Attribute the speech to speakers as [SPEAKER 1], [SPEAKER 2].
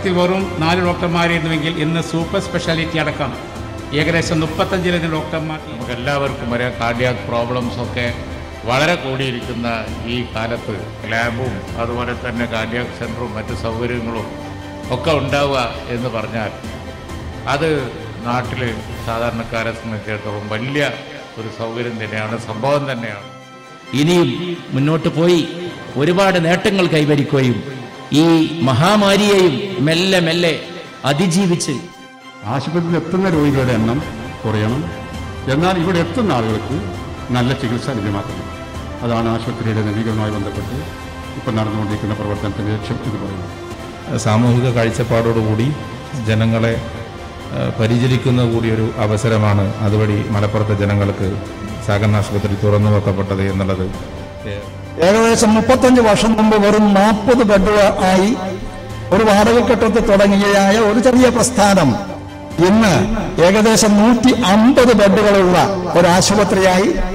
[SPEAKER 1] തുടക്കത്തിൽ വെറും നാല് ഡോക്ടർമാരായിരുന്നുവെങ്കിൽ ഇന്ന് സൂപ്പർ സ്പെഷ്യാലിറ്റി അടക്കം ഏകദേശം മുപ്പത്തഞ്ചിലധികം ഡോക്ടർമാർ
[SPEAKER 2] നമുക്ക് എല്ലാവർക്കും അറിയാം കാർഡിയാക് പ്രോബ്ലംസ് ഒക്കെ വളരെ കൂടിയിരിക്കുന്ന ഈ കാലത്ത് ലാബും അതുപോലെ തന്നെ കാർഡിയാക് സെൻറ്ററും മറ്റ് സൗകര്യങ്ങളും ഒക്കെ ഉണ്ടാവുക എന്ന് പറഞ്ഞാൽ അത് നാട്ടിൽ സാധാരണക്കാരെ സംബന്ധിച്ചിടത്തോളം വലിയ ഒരു സൗകര്യം തന്നെയാണ് സംഭവം തന്നെയാണ്
[SPEAKER 3] ഇനിയും മുന്നോട്ട് പോയി ഒരുപാട് നേട്ടങ്ങൾ കൈവരിക്കുകയും ഈ മഹാമാരിയെയും മെല്ലെ മെല്ലെ അതിജീവിച്ച്
[SPEAKER 4] ആശുപത്രിയിൽ എത്തുന്ന രോഗികളുടെ എണ്ണം കുറയണം എന്നാൽ ഇവിടെ എത്തുന്ന ആളുകൾക്ക് നല്ല ചികിത്സ ലഭ്യമാക്കണം അതാണ് ആശുപത്രിയുടെ നവീകരണവുമായി ബന്ധപ്പെട്ട് ഇപ്പം നടന്നുകൊണ്ടിരിക്കുന്ന പ്രവർത്തനത്തിൻ്റെ ലക്ഷ്യം എന്ന് പറയുന്നത്
[SPEAKER 5] സാമൂഹിക കാഴ്ചപ്പാടോടുകൂടി ജനങ്ങളെ ഏഹ്, പരിചരിക്കുന്ന കൂടി ഒരു അവസരമാണ് അതുവഴി മലപ്പുറത്തെ ജനങ്ങൾക്ക് സഹകരണ ആശുപത്രി തുറന്നു വെക്കപ്പെട്ടത് എന്നുള്ളത് ഏഹ്,
[SPEAKER 6] ഏകദേശം മുപ്പത്തഞ്ച് വർഷം മുമ്പ് വെറും നാൽപ്പത് ബെഡുകൾ ആയി ഒരു വാടകക്കെട്ടത്ത് തുടങ്ങിയതായ ഒരു ചെറിയ പ്രസ്ഥാനം ഇന്ന് ഏകദേശം നൂറ്റി അമ്പത് ബെഡുകളുള്ള ഒരു ആശുപത്രിയായി